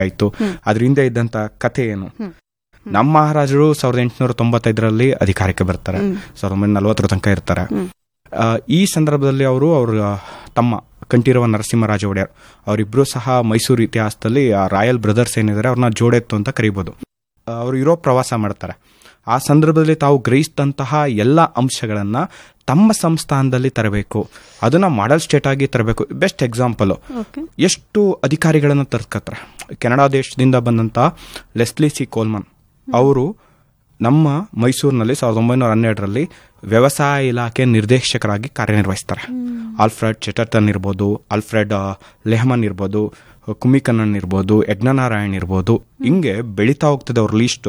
ಆಯ್ತು ಅದ್ರ ಹಿಂದೆ ಇದ್ದಂತ ಕಥೆ ಏನು ನಮ್ಮ ಮಹಾರಾಜರು ಸಾವಿರದ ಎಂಟುನೂರ ತೊಂಬತ್ತೈದರಲ್ಲಿ ಅಧಿಕಾರಕ್ಕೆ ಬರ್ತಾರೆ ಸಾವಿರದ ಒಂಬೈನೂರ ನಲವತ್ತರ ತನಕ ಇರ್ತಾರೆ ಆ, ಈ ಸಂದರ್ಭದಲ್ಲಿ ಅವರು ಅವ್ರ ತಮ್ಮ ಕಂಠೀರವ ನರಸಿಂಹರಾಜ ಒಡೆಯರ್ ಅವರಿಬ್ರು ಸಹ ಮೈಸೂರು ಇತಿಹಾಸದಲ್ಲಿ ಆ ರಾಯಲ್ ಬ್ರದರ್ಸ್ ಏನಿದ್ದಾರೆ ಅವ್ರನ್ನ ಜೋಡೆತ್ತು ಅಂತ ಕರಿಬೋದು ಆ, ಅವರು ಯುರೋಪ್ ಪ್ರವಾಸ ಮಾಡ್ತಾರೆ ಆ ಸಂದರ್ಭದಲ್ಲಿ ತಾವು ಗ್ರಹಿಸಿದಂತಹ ಎಲ್ಲ ಅಂಶಗಳನ್ನ ತಮ್ಮ ಸಂಸ್ಥಾನದಲ್ಲಿ ತರಬೇಕು ಅದನ್ನ ಮಾಡೆಲ್ ಸ್ಟೇಟ್ ಆಗಿ ತರಬೇಕು ಬೆಸ್ಟ್ ಎಕ್ಸಾಂಪಲ್ ಓಕೆ ಎಷ್ಟು ಅಧಿಕಾರಿಗಳನ್ನು ತರ್ಕತ್ತಾರೆ ಕೆನಡಾ ದೇಶದಿಂದ ಬಂದಂತ ಲೆಸ್ಲಿ ಸಿ ಕೋಲ್ಮನ್ ಅವರು ನಮ್ಮ ಮೈಸೂರಿನಲ್ಲಿ ಸಾವಿರದ ಒಂಬೈನೂರ ಹನ್ನೆರಡರಲ್ಲಿ ವ್ಯವಸಾಯ ಇಲಾಖೆ ನಿರ್ದೇಶಕರಾಗಿ ಕಾರ್ಯನಿರ್ವಹಿಸ್ತಾರೆ ಆಲ್ಫ್ರೆಡ್ ಚೆಟರ್ಟನ್ ಇರ್ಬೋದು ಆಲ್ಫ್ರೆಡ್ ಆ, ಲೆಹಮನ್ ಇರ್ಬೋದು ಕುಮಿಕಣ್ಣನ್ ಇರ್ಬೋದು ಯಜ್ಞನಾರಾಯಣ್ ಇರ್ಬೋದು ಹಿಂಗೆ ಬೆಳೀತಾ ಹೋಗ್ತದೆ ಅವ್ರ ಲೀಸ್ಟ್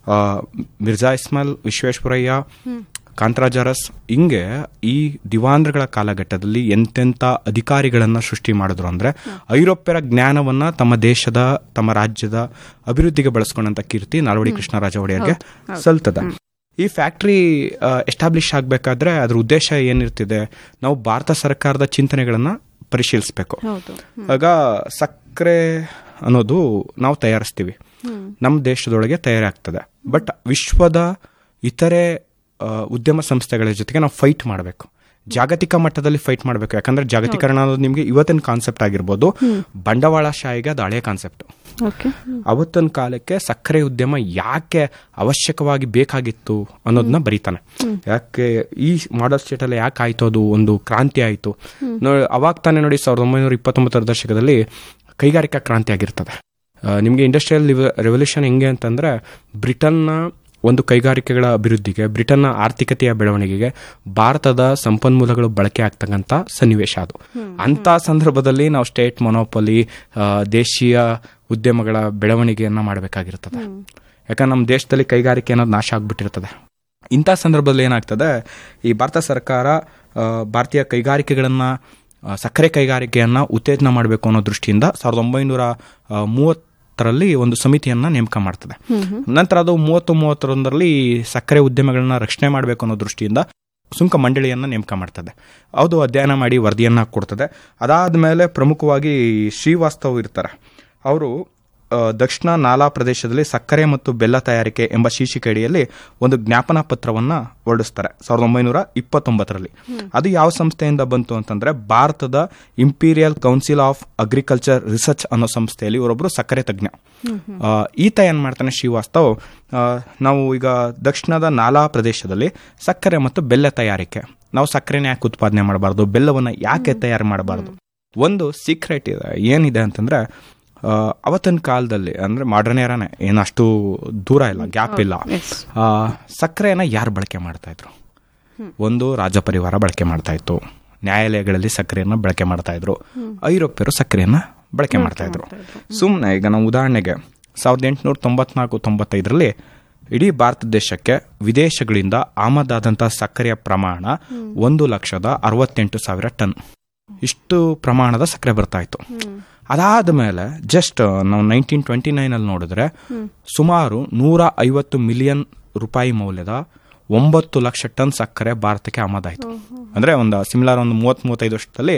ಮಿರ್ಜಾ ಇಸ್ಮಾಲ್ ವಿಶ್ವೇಶ್ವರಯ್ಯ ಕಾಂತರಾಜಾರಸ್ ಹಿಂಗೆ ಈ ದಿವಾಂದ್ರಗಳ ಕಾಲಘಟ್ಟದಲ್ಲಿ ಎಂತೆಂಥ ಅಧಿಕಾರಿಗಳನ್ನ ಸೃಷ್ಟಿ ಮಾಡಿದ್ರು ಅಂದ್ರೆ ಐರೋಪ್ಯರ ಜ್ಞಾನವನ್ನ ತಮ್ಮ ದೇಶದ ತಮ್ಮ ರಾಜ್ಯದ ಅಭಿವೃದ್ಧಿಗೆ ಬಳಸ್ಕೊಂಡಂತ ಕೀರ್ತಿ ನಾಲ್ವಡಿ ಕೃಷ್ಣರಾಜ ಒಡೆಯರ್ಗೆ ಸಲ್ತದ ಈ ಫ್ಯಾಕ್ಟ್ರಿ ಎಸ್ಟಾಬ್ಲಿಷ್ ಆಗಬೇಕಾದ್ರೆ ಅದ್ರ ಉದ್ದೇಶ ಏನಿರ್ತಿದೆ ನಾವು ಭಾರತ ಸರ್ಕಾರದ ಚಿಂತನೆಗಳನ್ನ ಪರಿಶೀಲಿಸಬೇಕು ಹೌದು ಆಗ ಸಕ್ಕರೆ ಅನ್ನೋದು ನಾವು ತಯಾರಿಸ್ತೀವಿ ನಮ್ಮ ದೇಶದೊಳಗೆ ತಯಾರಾಗ್ತದೆ ಬಟ್ ವಿಶ್ವದ ಇತರೆ ಆ, ಉದ್ಯಮ ಸಂಸ್ಥೆಗಳ ಜೊತೆಗೆ ನಾವು ಫೈಟ್ ಮಾಡಬೇಕು ಜಾಗತಿಕ ಮಟ್ಟದಲ್ಲಿ ಫೈಟ್ ಮಾಡಬೇಕು ಯಾಕಂದ್ರೆ ಜಾಗತೀಕರಣ ಅನ್ನೋದು ನಿಮಗೆ ಇವತ್ತಿನ ಕಾನ್ಸೆಪ್ಟ್ ಆಗಿರ್ಬೋದು ಬಂಡವಾಳಶಾಹಿಗೆ ಅದು ಹಳೆಯ ಕಾನ್ಸೆಪ್ಟ್ ಓಕೆ ಅವತ್ತಿನ ಕಾಲಕ್ಕೆ ಸಕ್ಕರೆ ಉದ್ಯಮ ಯಾಕೆ ಅವಶ್ಯಕವಾಗಿ ಬೇಕಾಗಿತ್ತು ಅನ್ನೋದನ್ನ ಬರೀತಾನೆ ಯಾಕೆ ಈ ಮಾಡಲ್ ಸ್ಟೇಟ್ ಅಲ್ಲಿ ಯಾಕೆ ಆಯ್ತು ಅದು ಒಂದು ಕ್ರಾಂತಿ ಆಯ್ತು ನೋಡಿ ಅವಾಗ ತಾನೇ ನೋಡಿ ಸಾವಿರದ ಒಂಬೈನೂರ ಇಪ್ಪತ್ತೊಂಬತ್ತರ ದಶಕದಲ್ಲಿ ಕೈಗಾರಿಕಾ ಕ್ರಾಂತಿ ಆಗಿರ್ತದೆ ಆ, ನಿಮ್ಗೆ ಇಂಡಸ್ಟ್ರಿಯಲ್ ರೆವಲ್ಯೂಷನ್ ಹೆಂಗೆ ಅಂತಂದ್ರೆ ಬ್ರಿಟನ್ನ ಒಂದು ಕೈಗಾರಿಕೆಗಳ ಅಭಿವೃದ್ಧಿಗೆ ಬ್ರಿಟನ್ನ ಆರ್ಥಿಕತೆಯ ಬೆಳವಣಿಗೆಗೆ ಭಾರತದ ಸಂಪನ್ಮೂಲಗಳು ಬಳಕೆ ಆಗ್ತಕ್ಕಂಥ ಸನ್ನಿವೇಶ ಅದು ಅಂತ ಸಂದರ್ಭದಲ್ಲಿ ನಾವು ಸ್ಟೇಟ್ ಮೊನೋಪಲಿ ದೇಶೀಯ ಉದ್ಯಮಗಳ ಬೆಳವಣಿಗೆಯನ್ನ ಮಾಡಬೇಕಾಗಿರ್ತದೆ ಯಾಕಂದ್ರೆ ನಮ್ಮ ದೇಶದಲ್ಲಿ ಕೈಗಾರಿಕೆ ಅನ್ನೋದು ನಾಶ ಆಗ್ಬಿಟ್ಟಿರ್ತದೆ ಇಂಥ ಸಂದರ್ಭದಲ್ಲಿ ಏನಾಗ್ತದೆ ಈ ಭಾರತ ಸರ್ಕಾರ ಆ, ಭಾರತೀಯ ಕೈಗಾರಿಕೆಗಳನ್ನ ಆ, ಸಕ್ಕರೆ ಕೈಗಾರಿಕೆಯನ್ನ ಉತ್ತೇಜನ ಮಾಡಬೇಕು ಅನ್ನೋ ದೃಷ್ಟಿಯಿಂದ ಸಾವಿರದ ಒಂಬೈನೂರ ಆ, ಮೂವತ್ತರಲ್ಲಿ ಒಂದು ಸಮಿತಿಯನ್ನ ನೇಮಕ ಮಾಡ್ತದೆ ನಂತರ ಅದು ಮೂವತ್ತು ಮೂವತ್ತೊಂದರಲ್ಲಿ ಸಕ್ಕರೆ ಉದ್ಯಮಗಳನ್ನ ರಕ್ಷಣೆ ಮಾಡಬೇಕು ಅನ್ನೋ ದೃಷ್ಟಿಯಿಂದ ಸುಂಕ ಮಂಡಳಿಯನ್ನ ನೇಮಕ ಮಾಡ್ತದೆ ಅದು ಅಧ್ಯಯನ ಮಾಡಿ ವರದಿಯನ್ನ ಕೊಡ್ತದೆ ಅದಾದ್ಮೇಲೆ ಪ್ರಮುಖವಾಗಿ ಶ್ರೀವಾಸ್ತವ್ ಇರ್ತಾರೆ ಅವರು ಆ, ದಕ್ಷಿಣ ನಾಲಾ ಪ್ರದೇಶದಲ್ಲಿ ಸಕ್ಕರೆ ಮತ್ತು ಬೆಲ್ಲ ತಯಾರಿಕೆ ಎಂಬ ಶೀರ್ಷಿಕೆ ಅಡಿಯಲ್ಲಿ ಒಂದು ಜ್ಞಾಪನಾ ಪತ್ರವನ್ನ ಹೊರಡಿಸ್ತಾರೆ ಸಾವಿರದ ಒಂಬೈನೂರ ಇಪ್ಪತ್ತೊಂಬತ್ತರಲ್ಲಿ ಅದು ಯಾವ ಸಂಸ್ಥೆಯಿಂದ ಬಂತು ಅಂತಂದ್ರೆ ಭಾರತದ imperial council of agriculture research ಅನ್ನೋ ಸಂಸ್ಥೆಯಲ್ಲಿ ಇವರೊಬ್ರು ಸಕ್ಕರೆ ತಜ್ಞ ಆ, ಈತ ಏನ್ ಮಾಡ್ತಾನೆ ಶ್ರೀವಾಸ್ತವ್ ಆ, ನಾವು ಈಗ ದಕ್ಷಿಣದ ನಾಲಾ ಪ್ರದೇಶದಲ್ಲಿ ಸಕ್ಕರೆ ಮತ್ತು ಬೆಲ್ಲ ತಯಾರಿಕೆ ನಾವು ಸಕ್ಕರೆನ ಯಾಕೆ ಉತ್ಪಾದನೆ ಮಾಡಬಾರ್ದು ಬೆಲ್ಲವನ್ನ ಯಾಕೆ ತಯಾರು ಮಾಡಬಾರ್ದು ಒಂದು ಸೀಕ್ರೆಟ್ ಇದೆ ಏನಿದೆ ಅಂತಂದ್ರೆ ಆ, ಅವತ್ತಿನ ಕಾಲದಲ್ಲಿ ಅಂದ್ರೆ ಮಾಡರ್ನ್ ಏರಾನೆ ಏನಷ್ಟು ದೂರ ಇಲ್ಲ ಗ್ಯಾಪ್ ಇಲ್ಲ ಆ, ಸಕ್ಕರೆನ ಯಾರು ಬಳಕೆ ಮಾಡ್ತಾ ಇದ್ರು ಒಂದು ರಾಜ ಪರಿವಾರ ಬಳಕೆ ಮಾಡ್ತಾ ಇತ್ತು ನ್ಯಾಯಾಲಯಗಳಲ್ಲಿ ಸಕ್ಕರೆಯನ್ನ ಬಳಕೆ ಮಾಡ್ತಾ ಇದ್ರು ಐರೋಪ್ಯರು ಸಕ್ಕರೆಯನ್ನ ಬಳಕೆ ಮಾಡ್ತಾ ಇದ್ರು ಸುಮ್ಮನೆ ಈಗ ನಾವು ಉದಾಹರಣೆಗೆ ಸಾವಿರದ ಎಂಟುನೂರ ತೊಂಬತ್ನಾಲ್ಕು ತೊಂಬತ್ತೈದರಲ್ಲಿ ಇಡೀ ಭಾರತ ದೇಶಕ್ಕೆ ವಿದೇಶಗಳಿಂದ ಆಮದಾದಂಥ ಸಕ್ಕರೆಯ ಪ್ರಮಾಣ ಒಂದು ಲಕ್ಷದ ಅರವತ್ತೆಂಟು ಸಾವಿರ ಟನ್ ಇಷ್ಟು ಪ್ರಮಾಣದ ಸಕ್ಕರೆ ಬರ್ತಾ ಇತ್ತು ಅದಾದ ಮೇಲೆ ಜಸ್ಟ್ ನಾವು ನೈನ್ಟೀನ್ ಟ್ವೆಂಟಿ ನೈನ್ ಅಲ್ಲಿ ನೋಡಿದ್ರೆ ಸುಮಾರು ನೂರ ಐವತ್ತು ಮಿಲಿಯನ್ ರೂಪಾಯಿ ಮೌಲ್ಯದ ಒಂಬತ್ತು ಲಕ್ಷ ಟನ್ ಸಕ್ಕರೆ ಭಾರತಕ್ಕೆ ಆಮದಾಯಿತು ಅಂದ್ರೆ ಒಂದು ಸಿಮಿಲರ್ ಒಂದು ಮೂವತ್ ಮೂವತ್ತೈದು ವರ್ಷದಲ್ಲಿ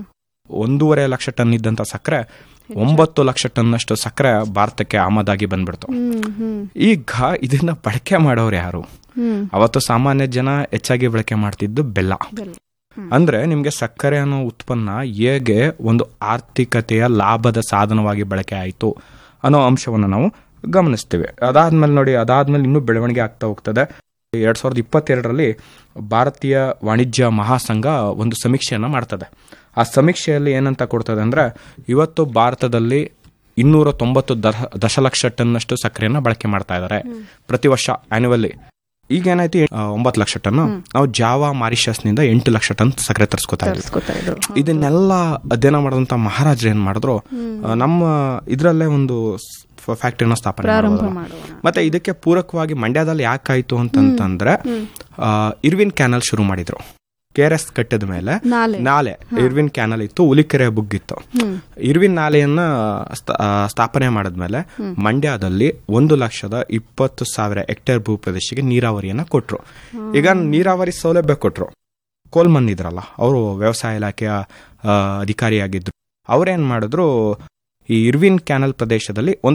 ಒಂದೂವರೆ ಲಕ್ಷ ಟನ್ ಇದ್ದಂತ ಸಕ್ಕರೆ ಒಂಬತ್ತು ಲಕ್ಷ ಟನ್ನಷ್ಟು ಸಕ್ಕರೆ ಭಾರತಕ್ಕೆ ಆಮದಾಗಿ ಬಂದ್ಬಿಡ್ತು ಈಗ ಇದನ್ನ ಬಳಕೆ ಮಾಡೋರು ಯಾರು ಅವತ್ತು ಸಾಮಾನ್ಯ ಜನ ಹೆಚ್ಚಾಗಿ ಬಳಕೆ ಮಾಡ್ತಿದ್ದು ಬೆಲ್ಲ ಅಂದ್ರೆ ನಿಮ್ಗೆ ಸಕ್ಕರೆ ಅನ್ನೋ ಉತ್ಪನ್ನ ಹೇಗೆ ಒಂದು ಆರ್ಥಿಕತೆಯ ಲಾಭದ ಸಾಧನವಾಗಿ ಬಳಕೆ ಆಯಿತು ಅನ್ನೋ ಅಂಶವನ್ನು ನಾವು ಗಮನಿಸ್ತೀವಿ ಅದಾದ್ಮೇಲೆ ನೋಡಿ ಅದಾದ್ಮೇಲೆ ಇನ್ನೂ ಬೆಳವಣಿಗೆ ಆಗ್ತಾ ಹೋಗ್ತದೆ ಎರಡ್ ಸಾವಿರದ ಇಪ್ಪತ್ತೆರಡರಲ್ಲಿ ಭಾರತೀಯ ವಾಣಿಜ್ಯ ಮಹಾಸಂಘ ಒಂದು ಸಮೀಕ್ಷೆಯನ್ನ ಮಾಡ್ತದೆ ಆ ಸಮೀಕ್ಷೆಯಲ್ಲಿ ಏನಂತ ಕೊಡ್ತದೆ ಅಂದ್ರೆ ಇವತ್ತು ಭಾರತದಲ್ಲಿ ಇನ್ನೂರ ತೊಂಬತ್ತು ದಹ- ದಶಲಕ್ಷ ಟನ್ನಷ್ಟು ಸಕ್ಕರೆಯನ್ನ ಬಳಕೆ ಮಾಡ್ತಾ ಇದ್ದಾರೆ ಪ್ರತಿ ವರ್ಷ ಆನ್ಯುವಲ್ಲಿ ಈಗ ಏನಾಯ್ತು ಆ, ಒಂಬತ್ತು ಲಕ್ಷ ಟನ್ ನಾವು ಜಾವಾ ಮಾರಿಷಸ್ನಿಂದ ಎಂಟು ಲಕ್ಷ ಟನ್ ಸಕ್ಕರೆ ತರಿಸ್ಕೊತಾ ಇದ್ವಿ ತರಿಸ್ಕೊತಾ ಇದ್ರು ಇದನ್ನೆಲ್ಲ ಅಧ್ಯಯನ ಮಾಡಿದಂತ ಮಹಾರಾಜರು ಏನ್ ಮಾಡಿದ್ರು ಆ, ನಮ್ಮ ಇದ್ರಲ್ಲೇ ಒಂದು ಫ್ಯಾಕ್ಟರಿನ ಸ್ಥಾಪನೆ ಪ್ರಾರಂಭ ಮಾಡೋದು. ಮಾಡೋಣ ಮತ್ತೆ ಇದಕ್ಕೆ ಪೂರಕವಾಗಿ ಮಂಡ್ಯದಲ್ಲಿ ಯಾಕಾಯ್ತು ಅಂತಂತಂದ್ರೆ ಆ, ಇರ್ವಿನ್ ಕ್ಯಾನಲ್ ಶುರು ಮಾಡಿದ್ರು ಕೆ ಆರ್ ಎಸ್ ಕಟ್ಟಿದ ಮೇಲೆ ನಾಲೆ ನಾಲೆ ಇರ್ವಿನ್ ಕ್ಯಾನಲ್ ಇತ್ತು ಉಲಿಕೆರೆ ಬುಗ್ಗಿತ್ತು ಇರ್ವಿನ್ ನಾಲೆಯನ್ನ ಸ್ಥ- ಆ, ಸ್ಥಾಪನೆ ಮಾಡಿದ್ಮೇಲೆ ಮಂಡ್ಯದಲ್ಲಿ ಒಂದು ಲಕ್ಷದ ಇಪ್ಪತ್ತು ಸಾವಿರ ಹೆಕ್ಟೇರ್ ಭೂ ಪ್ರದೇಶಕ್ಕೆ ನೀರಾವರಿಯನ್ನ ಕೊಟ್ರು ಈಗ ನೀರಾವರಿ ಸೌಲಭ್ಯ ಕೊಟ್ರು ಕೋಲ್ಮನ್ ಇದ್ರಲ್ಲ ಅವರು ವ್ಯವಸಾಯ ಇಲಾಖೆಯ ಆ, ಅಧಿಕಾರಿಯಾಗಿದ್ರು ಅವ್ರೇನ್ ಮಾಡಿದ್ರು ಈ ಇರ್ವಿನ್ ಕ್ಯಾನಲ್ ಪ್ರದೇಶದಲ್ಲಿ ಒಂದು